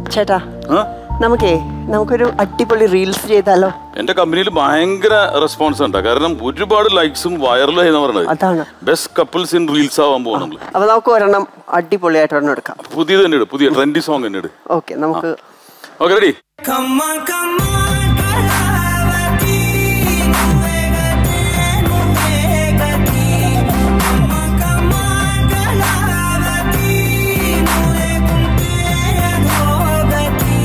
ചേട്ടാ ആ? നമുക്കേ നമുക്കൊരു അടിപൊളി റീൽസ് ചെയ്താലോ എന്റെ കമ്പനിയിൽ ഭയങ്കര റെസ്പോൺസ് ഉണ്ട് കാരണം ഒരുപാട് ലൈക്സും വൈറലായി എന്ന് അതാണ്. പറയുന്നത് ബെസ്റ്റ് കപ്പിൾസ് ഇൻ റീൽസ് ആവാൻ പോകും നമ്മള് അപ്പൊ നമുക്ക് ഒരെണ്ണം അടിപൊളിയായിട്ട് ഒരെണ്ണം എടുക്കാം പുതിയത് തന്നെ ഇട് പുതിയ ട്രെൻഡി സോങ് തന്നെ ഇട് ഓക്കെ നമുക്ക് okay ready Come on, come on, Kalavati. Nuvegate, nuvegati. Come on, come on, Kalavati. Nuvegunte adhogati.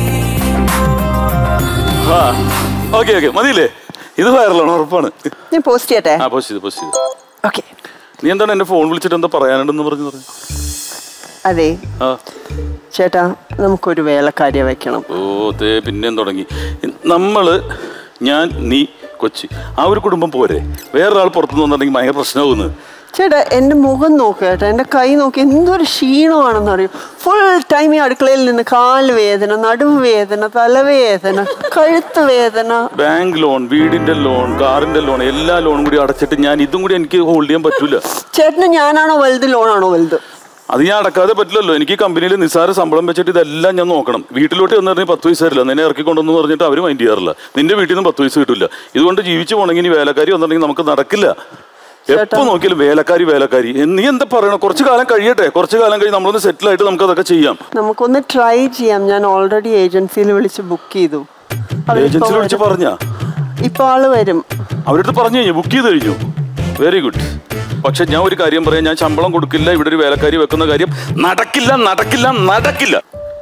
ആ ഓക്കെ ഓക്കെ മതിയില്ലേ ഇത് വൈറലാണ് ഉറപ്പാണ് ഞാൻ പോസ്റ്റ് ചെയ്യട്ടെ ആ പോസ്റ്റ് ചെയ്ത് പോസ്റ്റ് ചെയ്ത് ഓക്കെ നീ എന്താണ് എന്നെ ഫോൺ വിളിച്ചിട്ട് എന്താ പറയാനുണ്ടെന്ന് പറഞ്ഞു പറഞ്ഞു അതെ ആ ചേട്ടാ നമുക്കൊരു വേലക്കാരിയെ വെക്കണം ഓ തേ പിന്നെയും തുടങ്ങി നമ്മള് ഞാൻ നീ കൊച്ചി ആ ഒരു കുടുംബം പോരെ വേറൊരാൾ പുറത്തുനിന്ന് വന്നിട്ടുണ്ടെങ്കിൽ ഭയങ്കര പ്രശ്നമാകുന്നത് ചേട്ടാ എൻ്റെ മുഖം നോക്ക് ചേട്ടാ എൻ്റെ കൈ നോക്കി എന്തൊരു ക്ഷീണമാണെന്ന് അറിയും ഫുൾ ടൈം ഈ അടുക്കളയിൽ നിന്ന് കാല് വേദന നടുവ് വേദന തലവേദന കഴുത്ത് വേദന ബാങ്ക് ലോൺ വീടിന്റെ ലോൺ കാറിന്റെ ലോൺ എല്ലാ ലോണും കൂടി അടച്ചിട്ട് ഞാൻ ഇതും കൂടി എനിക്ക് ഹോൾഡ് ചെയ്യാൻ പറ്റൂല ചേട്ടന് ഞാനാണോ വലുത് ലോണാണോ വലുത് അത് ഞാൻ അടക്കാതെ പറ്റില്ലല്ലോ എനിക്ക് കമ്പനിയിൽ നിസ്സാര ശമ്പളം വെച്ചിട്ട് ഇതെല്ലാം ഞാൻ നോക്കണം വീട്ടിലോട്ട് എന്ന് പറഞ്ഞാൽ പത്ത് പൈസ തരില്ല നിന്നെ ഇറക്കി കൊണ്ടുവന്ന് പറഞ്ഞിട്ട് അവർ മൈൻഡ് ചെയ്യാറില്ല നിന്റെ വീട്ടിൽ നിന്ന് പത്ത് പൈസ കിട്ടില്ല ഇതുകൊണ്ട് ജീവിച്ചു പോകണമെങ്കിൽ ഇനി വേലക്കാരി വന്നിട്ടുണ്ടെങ്കിൽ നമുക്ക് നടക്കില്ല എപ്പോ നോക്കിയാലും വേലക്കാരി വേലക്കാരി എ- നീ എന്താ പറയണ കുറച്ച് കാലം കഴിയട്ടെ കുറച്ച് കാലം കഴിഞ്ഞ് നമ്മളൊന്ന് സെറ്റിൽ ആയിട്ട് നമുക്ക് അതൊക്കെ ചെയ്യാം നമുക്കൊന്ന് ട്രൈ ചെയ്യാം ഞാൻ ഓൾറെഡി ഏജൻസിയിൽ വിളിച്ച് ബുക്ക് ചെയ്തു അവരിപ്പോ ഏജൻസിയിൽ വിളിച്ച് വരും. പറഞ്ഞാ ഇപ്പൊ ആള് വരും അവരടുത്ത് പറഞ്ഞു കഴിഞ്ഞു ബുക്ക് ചെയ്ത് കഴിഞ്ഞു വെരി ഗുഡ് പക്ഷെ ഞാൻ ഒരു കാര്യം പറയാം ഞാൻ ശമ്പളം കൊടുക്കില്ല ഇവിടെ ഒരു വേലക്കാരി വെക്കുന്ന കാര്യം നടക്കില്ല നടക്കില്ല നടക്കില്ല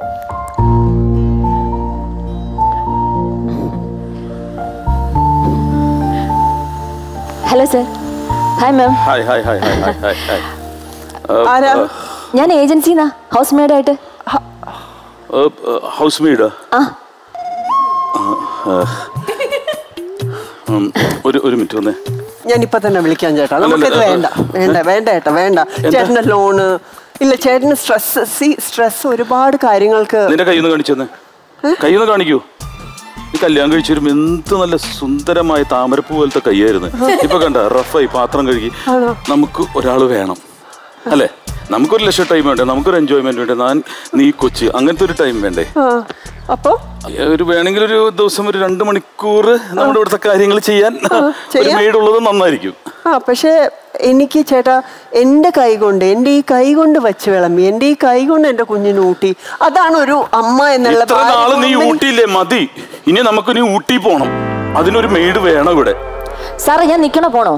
hello sir hi ma'am hi hi hi hi hi hi hi ആരാ ഞാൻ ഏജൻസിന്നാ ഹൗസ് മെയ്ഡായിട്ട് ഹൗസ് മെയ്ഡ് ആ ഒരു ഒരു മിനിറ്റ് വന്നേ ഞാൻ ഇപ്പൊ തന്നെ വിളിക്കാം ചേട്ടാ അല്ല, നമുക്കിത് അല്ല, വേണ്ട വേണ്ട വേണ്ട ചേട്ടാ വേണ്ട എന്താ? ചേട്ടന്റെ ലോണ് ഇല്ല ചേട്ടന് സ്ട്രെസ് സി സ്ട്രെസ് ഒരുപാട് കാര്യങ്ങൾക്ക് നിന്റെ കയ്യിൽ നിന്ന് കാണിച്ചു തന്നെ കയ്യിൽ നിന്ന് കാണിക്കൂ ഈ കല്യാണം കഴിച്ചു വരുമ്പോ എന്ത് നല്ല സുന്ദരമായ താമരപ്പൂ പോലത്തെ കൈയായിരുന്നു ഇപ്പൊ കണ്ട റഫായി പാത്രം കഴുകി നമുക്ക് ഒരാൾ വേണം അല്ലേ നമുക്കൊരു ലക്ഷം ടൈം വേണ്ടേ നമുക്കൊരു എൻജോയ്മെന്റ് വേണ്ടേ ഞാൻ നീ കൊച്ചി അങ്ങനത്തെ ഒരു ടൈം വേണ്ടേ ആ, അപ്പൊ ഒരു വേണമെങ്കിൽ ഒരു ദിവസം ഒരു രണ്ട് മണിക്കൂർ നമ്മുടെ ഇവിടുത്തെ കാര്യങ്ങൾ ചെയ്യാൻ ഒരു ചെയ്യാം. മെയ്ഡുള്ളത് നന്നായിരിക്കും ആ പക്ഷേ എനിക്ക് ചേട്ടാ എൻ്റെ കൈ കൊണ്ട് എൻ്റെ ഈ കൈ കൊണ്ട് വെച്ച് വിളമ്പി എൻ്റെ ഈ കൈ കൊണ്ട് എൻ്റെ കുഞ്ഞിന് ഊട്ടി അതാണ് ഒരു അമ്മ എന്നുള്ള ഇത്ര ഭാര്യ നാള് നീ കൊണ്ട് ഊട്ടിയില്ലേ മതി ഇനി നമുക്ക് നീ ഊട്ടി പോണം അതിനൊരു മെയ്ഡ് വേണം ഇവിടെ സാറേ ഞാൻ നിൽക്കണോ പോണോ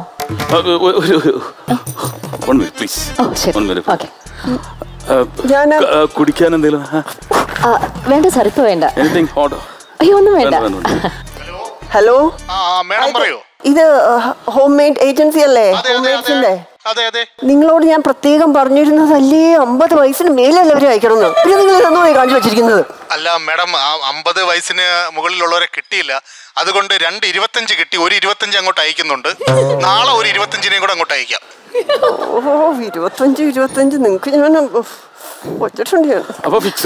വൺ മിനിറ്റ് പ്ലീസ് ഓ ശരി വൺ മിനിറ്റ് ഓക്കെ ഞാൻ കുടിക്കാൻ എന്തെങ്കിലും വേണ്ട സാർ ഇപ്പൊ വേണ്ട എനിത്തിങ് ഓർഡർ അയ്യോ ഒന്നും വേണ്ട ഹലോ ആ ആ, മേഡം പറയൂ ഇത് ഹോം മെയ്ഡ് ഏജൻസി അല്ലേ അതെ ഹോം അതെ മെയ്ഡ്സിന്റെ അതെ അതെ അതെ നിങ്ങളോട് ഞാൻ പ്രത്യേകം പറഞ്ഞിരുന്നതല്ലേ അമ്പത് വയസ്സിന് മേലല്ലവരെ അയക്കണമെന്ന് പിന്നെ നിങ്ങൾ ഇതൊന്നും കാണിച്ചു വെച്ചിരിക്കുന്നത് അല്ല മേഡം ആ അമ്പത് വയസ്സിന് മുകളിലുള്ളവരെ കിട്ടിയില്ല അതുകൊണ്ട് രണ്ട് ഇരുപത്തഞ്ച് കിട്ടി ഒരു ഇരുപത്തഞ്ച് അങ്ങോട്ട് അയക്കുന്നുണ്ട് നാളെ ഒരു ഇരുപത്തഞ്ചിനെയും കൂടെ അങ്ങോട്ട് അയക്കാം ഓ ഇരുപത്തഞ്ച് ഇരുപത്തഞ്ച് നിങ്ങൾക്ക് ഞാൻ ഉഫ്, വച്ചിട്ടുണ്ട് ഞാൻ അപ്പൊ ഫിക്സ്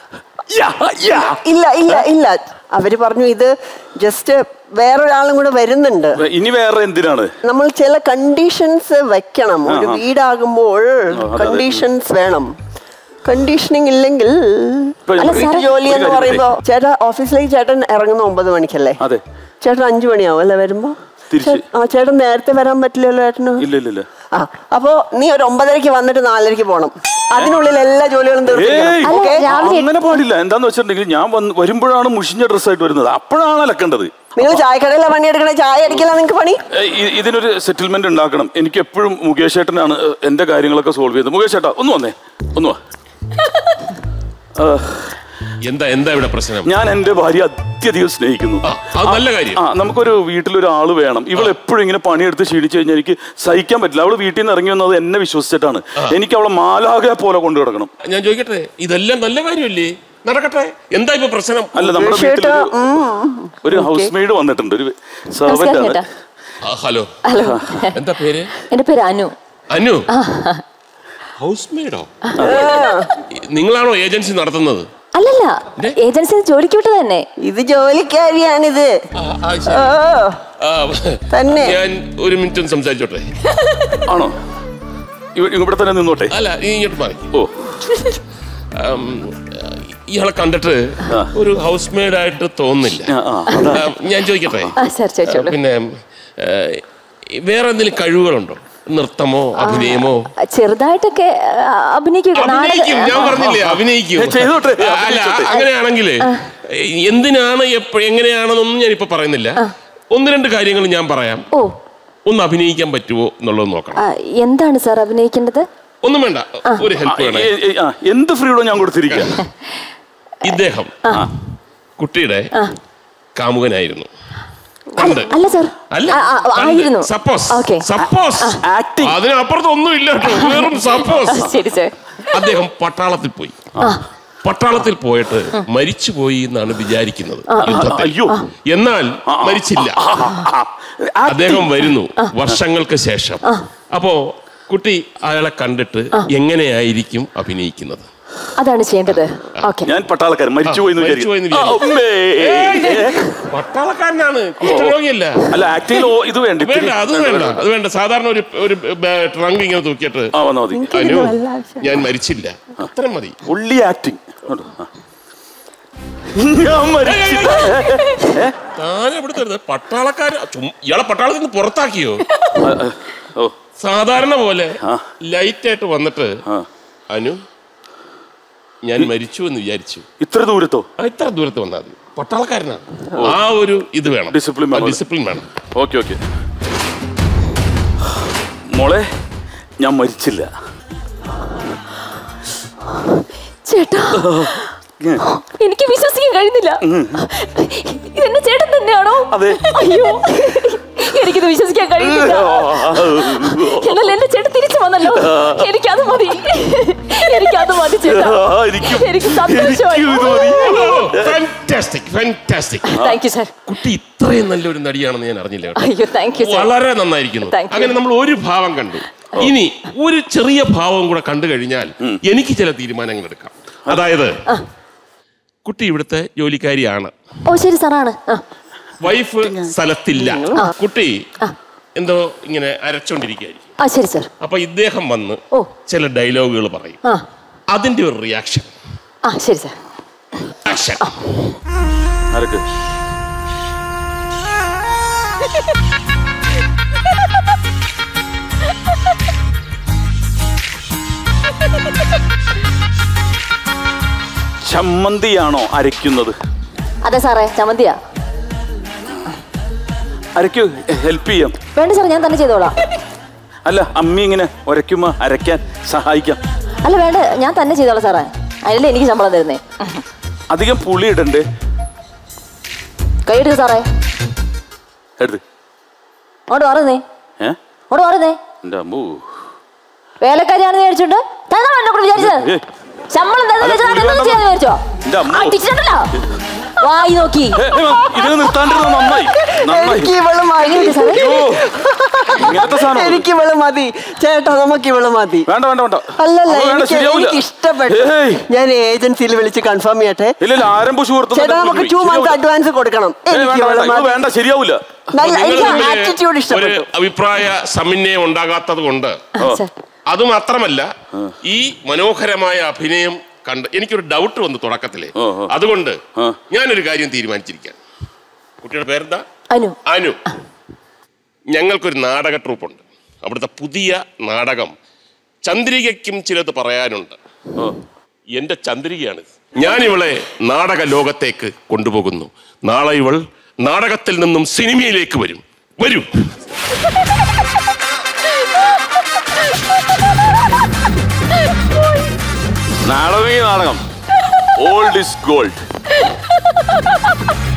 ഇല്ല ഇല്ല ഇല്ല അവര് പറഞ്ഞു ഇത് ജസ്റ്റ് വേറൊരാളും കൂടെ വരുന്നുണ്ട് ഇനി വേറെ എന്തിനാണ് നമ്മൾ ചില കണ്ടീഷൻസ് വെക്കണം ഒരു വീടാകുമ്പോൾ കണ്ടീഷൻസ് വേണം കണ്ടീഷനിങ് ഇല്ലെങ്കിൽ ഇപ്പൊ അല്ല ഒരു- സാർ ജോലി ഒരു എന്ന് കാര്യം പറയുമ്പോ ചേട്ടാ ഓഫീസിലേക്ക് ചേട്ടൻ ഇറങ്ങുന്ന ഒമ്പത് മണിക്കല്ലേ അതെ ചേട്ടൻ അഞ്ചു മണിയാവും അല്ലേ വരുമ്പോ തിരിച്ച്. ചേ- ആ ചേട്ടൻ നേരത്തെ വരാൻ പറ്റില്ലല്ലോ ചേട്ടന് ഇല്ല ഇല്ല ഇല്ല ആ അപ്പോ നീ ഒരു ഒമ്പതരക്ക് വന്നിട്ട് നാലരക്ക് പോണം അതിനുള്ളിൽ എല്ലാ ജോലികളും ഏയ് തീർത്തിരിക്കണം ഓക്കെ രാവിലെ അങ്ങനെ പാടില്ല എന്താന്ന് വെച്ചിട്ടുണ്ടെങ്കിൽ ഞാൻ വന്ന് വരുമ്പോഴാണ് മുഷിഞ്ഞ ഡ്രസ്സായിട്ട് വരുന്നത് അപ്പോഴാണ് അലക്കേണ്ടത് നിങ്ങൾ ചായക്കടയിലെ പണിയെടുക്കണേ ചായ അടിക്കില്ല നിങ്ങൾക്ക് പണി ഏ, ഇ- ഇതിനൊരു സെറ്റിൽമെന്റ് ഉണ്ടാക്കണം എനിക്ക് എപ്പോഴും മുകേഷ് ഏട്ടനാണ് ഏ, എന്റെ കാര്യങ്ങളൊക്കെ സോൾവ് ചെയ്തത് മുകേഷ് ഏട്ടാ ഒന്ന് വന്നേ ഒന്ന് വാ ആ, എന്താ എന്താ ഇവിടെ പ്രശ്നം ഞാൻ എന്റെ ഭാര്യ അത്യധികം സ്നേഹിക്കുന്നു ആ, അത് നല്ല കാര്യം. ആ നമുക്കൊരു വീട്ടിലൊരാൾ വേണം ഇവൾ എപ്പോഴും ഇങ്ങനെ പണിയെടുത്ത് ക്ഷീണിച്ചു കഴിഞ്ഞാൽ എനിക്ക് സഹിക്കാൻ പറ്റില്ല അവള് വീട്ടിൽ നിന്ന് ഇറങ്ങി വന്നത് എന്നെ വിശ്വസിച്ചിട്ടാണ് എനിക്ക് അവളെ മാലാകെ പോലെ കൊണ്ടു കിടക്കണം ഞാൻ ചോദിക്കട്ടെ ഇതെല്ലാം നല്ല കാര്യമല്ലേ നടക്കട്ടെ എന്താ ഇപ്പൊ പ്രശ്നം അല്ല നമ്മുടെ ചേട്ടാ, വീട്ടിൽ ഒരു ഹൗസ് മെയ്ഡ് വന്നിട്ടുണ്ട് ഒരു നമസ്കാരം സെർവന്റ് ചേട്ടാ ആണ് ആ, ഹലോ ഹലോ എന്താ പേര് എന്റെ പേര് അനു അനു ഹൗസ് മെയ്ഡോ നിങ്ങളാണോ ഏജൻസി നടത്തുന്നത് അല്ലല്ല ഏജൻസി ജോലിക്ക് വിട്ടത് തന്നെ ഇത് ജോലിക്കാരിയാണിത് ആ, ആ, ശരി. ഓ ആ, തന്നെ. ഞാൻ ഒരു മിനിറ്റ് ഒന്ന് സംസാരിച്ചോട്ടെ ആണോ ഇവ- ഇവിടെ തന്നെ നിന്നോട്ടെ അല്ല നീ ഇങ്ങോട്ട് മാറി ഓ ആം, ഇയാളെ കണ്ടിട്ട് ഒരു ഹൗസ് മെയ്ഡ് ആയിട്ട് തോന്നുന്നില്ല ആ, ആ, ആ, ഞാൻ ചോദിക്കട്ടെ ആ സാർ ചോദിച്ചോളൂ പിന്നെ ഏ, വേറെ എന്തെങ്കിലും കഴിവുകളുണ്ടോ നൃത്തമോ അഭിനയമോ ആ, ചെറുതായിട്ടൊക്കെ ആ, അഭിനയിക്കുക അഭിനയിക്കും ഞാൻ നാടക പറഞ്ഞില്ലേ അഭിനയിക്കും ഏ, ചെയ്തോട്ടെ, അല്ല അഭിനയിച്ചോട്ടെ. അങ്ങനെയാണെങ്കിൽ എന്തിനാണ് എപ്പ- എങ്ങനെയാണെന്നൊന്നും ഞാൻ ഇപ്പൊ പറയുന്നില്ല ഒന്ന് രണ്ട് കാര്യങ്ങൾ ഞാൻ പറയാം ഓ ഒന്ന് അഭിനയിക്കാൻ പറ്റുമോ എന്നുള്ളത് നോക്കണം ആ, എന്താണ് സാർ അഭിനയിക്കേണ്ടത് ഒന്നും വേണ്ട ഒരു ഹെൽപ്പ് വേണേ ഏ, ഏ, ആ, എന്ത് ഫ്രീഡം ഞാൻ കൊടുത്തിരിക്കാം ഇദ്ദേഹം കുട്ടിയുടെ കാമുകനായിരുന്നു കണ്ട് അല്ല സാർ അല്ല ആ, ആ, ആയിരുന്നു സപ്പോസ് ഓക്കെ സപ്പോസ് ആക്ടിങ് അതിനപ്പുറത്ത് ഒന്നും ഇല്ല കേട്ടോ വെറും സപ്പോസ് ശരി സാർ അദ്ദേഹം പട്ടാളത്തിൽ പോയി പട്ടാളത്തിൽ പോയിട്ട് മരിച്ചുപോയി എന്നാണ് വിചാരിക്കുന്നത് യുദ്ധത്തിൽ അയ്യോ എന്നാൽ മരിച്ചില്ല അദ്ദേഹം വരുന്നു വർഷങ്ങൾക്ക് ശേഷം അപ്പോ കുട്ടി അയാളെ കണ്ടിട്ട് എങ്ങനെയായിരിക്കും അഭിനയിക്കുന്നത് അതാണ് ചെയ്യേണ്ടത് ഓക്കെ ഞാൻ പട്ടാളക്കാരൻ മരിച്ചുപോയി എന്ന് മരിച്ചുപോയി എന്ന് വിചാരിക്കും. ആ, ഉമ്മേ. പട്ടാളക്കാരനാണ് കുഷ്ഠരോഗിയല്ല അല്ല ആക്ടിങ്ങിൽ ഇത് വേണ്ട ഇത്തിരി. വേണ്ട അത് വേണ്ട അത് വേണ്ട സാധാരണ ഒരു ഒരു ട്രങ്ക് ഇങ്ങനെ തൂക്കിയിട്ട് ആ വന്നാ മതി അനു ഞാൻ മരിച്ചില്ല അത്രയും മതി ഒള്ളി ആക്ടിങ് ഞാൻ മരിച്ചില്ല താൻ എവിടുത്തെ പട്ടാളക്കാർ ഇയാളെ പട്ടാളത്തിൽ നിന്ന് പുറത്താക്കിയോ ആ, ആ, ഓ സാധാരണ പോലെ ആ. ലൈറ്റ് ആയിട്ട് വന്നിട്ട് ആ. അനു ഞാൻ മരിച്ചു എന്ന് വിചാരിച്ചു ഇത്ര ദൂരത്തോ ആ, ഇത്ര ദൂരത്ത് വന്നാൽ മതി പട്ടാളക്കാരനാണ് ആ ഒരു ഇത് വേണം Discipline വേണം. ഡിസിപ്ലിൻ വേണം ഓക്കെ ഓക്കെ മോളെ ഞാൻ മരിച്ചില്ല ചേട്ടാ എനിക്ക് വിശ്വസിക്കാൻ കഴിയുന്നില്ല ഇതെന്നെ ചേട്ടൻ തന്നെയാണോ അതെ. അയ്യോ എനിക്കിത് വിശ്വസിക്കാൻ കഴിയുന്നില്ല എന്നാൽ എന്റെ ചേട്ടൻ തിരിച്ചു വന്നല്ലോ എനിക്കത് മതി എനിക്കത് മതി ചേട്ടാ ആ, എനിക്കും- എനിക്ക് സന്തോഷമായി എനിക്കും ഇത് മതി. Fantastic fantastic thank you sir കുട്ടി ഇത്രയും നല്ലൊരു നടിയാണെന്ന് ഞാൻ അറിഞ്ഞില്ല കേട്ടോ. അയ്യോ താങ്ക് യു സാർ വളരെ നന്നായിരിക്കുന്നു Thank you. അങ്ങനെ നമ്മൾ ഒരു ഭാവം കണ്ടു ഇനി ഒരു ചെറിയ ഭാവം കൂടെ കണ്ടു കഴിഞ്ഞാൽ എനിക്ക് ചില തീരുമാനങ്ങൾ എടുക്കാം അതായത് കുട്ടി ഇവിടുത്തെ ജോലിക്കാരിയാണ് ഓ ശരി സാറാണ് ആ വൈഫ് സ്ഥലത്തില്ല കുട്ടി എന്തോ ഇങ്ങനെ അരച്ചോണ്ടിരിക്കുകയായിരിക്കും ആ ശരി സാർ അപ്പൊ ഇദ്ദേഹം വന്ന് ഓ. ചില ഡയലോഗുകൾ പറയും ആ അതിന്റെ ഒരു റിയാക്ഷൻ ആ ശരി സാർ ആക്ഷൻ ആരൊക്കെ ചമ്മന്തിയാണോ അരയ്ക്കുന്നത് അതെ സാറേ ചമ്മന്തിയാ അരയ്ക്കൂ ഹെൽപ്പ് ചെയ്യാം വേണ്ട സാർ ഞാൻ തന്നെ ചെയ്തോളാം അല്ല അമ്മി ഇങ്ങനെ ഉരയ്ക്കുമ്പോ അരയ്ക്കാൻ സഹായിക്കാം അല്ല വേണ്ട ഞാൻ തന്നെ ചെയ്തോളാം സാറേ അതിനല്ലേ എനിക്ക് ശമ്പളം തരുന്നേ അധികം പുളി ഇടണ്ടേ കൈയെടുക്ക് സാറേ എടുത്ത് അങ്ങോട്ട് മാറുന്നേ ഏ അങ്ങോട്ട് മാറുന്നേ എൻ്റെ അമ്മൂ വേലക്കാരിയാണെന്ന് വിചാരിച്ചോണ്ട് തന്നാ എന്നെ കൂടെ വിചാരിച്ചത് ഏ, ശമ്പളം തരുന്ന അല്ല, വിചാരിച്ചാ പുള്ളി എന്തൊന്നും വേണ്ട. ചെയ്യാന്ന് വിചാരിച്ചോ എൻ്റെ അമ്മോ. അടിച്ചിട്ടുണ്ടല്ലോ വായി നോക്കി ഏ, ഏ, ഇത് നിർത്താണ്ടിരുന്നത് നന്നായി നന്നായി എനിക്ക് ഇവള് മതി എങ്ങനെയുണ്ട് സാറേ അയ്യോ ഇങ്ങനത്തെ സാധനം എനിക്ക് ഇവള് മതി ചേട്ടാ നമുക്ക് ഇവള് മതി വേണ്ട വേണ്ട വേണ്ട അല്ലല്ല അത് വേണ്ട, എനിക്ക് ശരിയാവൂല. എനിക്ക് ഇഷ്ടപ്പെട്ടു ഏയ്. ഞാൻ ഏജൻസിയിൽ വിളിച്ച് കൺഫേം ചെയ്യട്ടെ ഇല്ല ഇല്ല ആരംഭ സുഹൃത്ത് ചേട്ടാ നമുക്ക് ടു മന്ത്സ് അഡ്വാൻസ് കൊടുക്കണം എനിക്ക് വേണ്ട ഇവള് വേണ്ട, ഇത് മതി. വേണ്ട ശരിയാവൂല നല്ല നിങ്ങൾ എനിക്ക് തമ്മില് ആറ്റിറ്റ്യൂഡ് ഒരു ഇഷ്ടപ്പെട്ടു അഭിപ്രായ സമന്വയം ഉണ്ടാകാത്തത് കൊണ്ട് സാർ അതുമാത്രമല്ല ഈ മനോഹരമായ അഭിനയം കണ്ട് എനിക്കൊരു ഡൗട്ട് വന്നു തുടക്കത്തില് ഓ, ഓ. അതുകൊണ്ട് ആ. ഞാനൊരു കാര്യം തീരുമാനിച്ചിരിക്കാൻ കുട്ടിയുടെ പേരെന്താ അനു അനു ഞങ്ങൾക്കൊരു നാടക ട്രൂപ്പുണ്ട് അവിടുത്തെ പുതിയ നാടകം ചന്ദ്രികയ്ക്കും ചിലത് പറയാനുണ്ട് എന്റെ ചന്ദ്രികയാണ് ഞാൻ ഇവളെ നാടക ലോകത്തേക്ക് കൊണ്ടുപോകുന്നു നാളെ ഇവൾ നാടകത്തിൽ നിന്നും സിനിമയിലേക്ക് വരും വരൂ നാടകം നാടകം ഓൾഡ് ഇസ് ഗോൾഡ്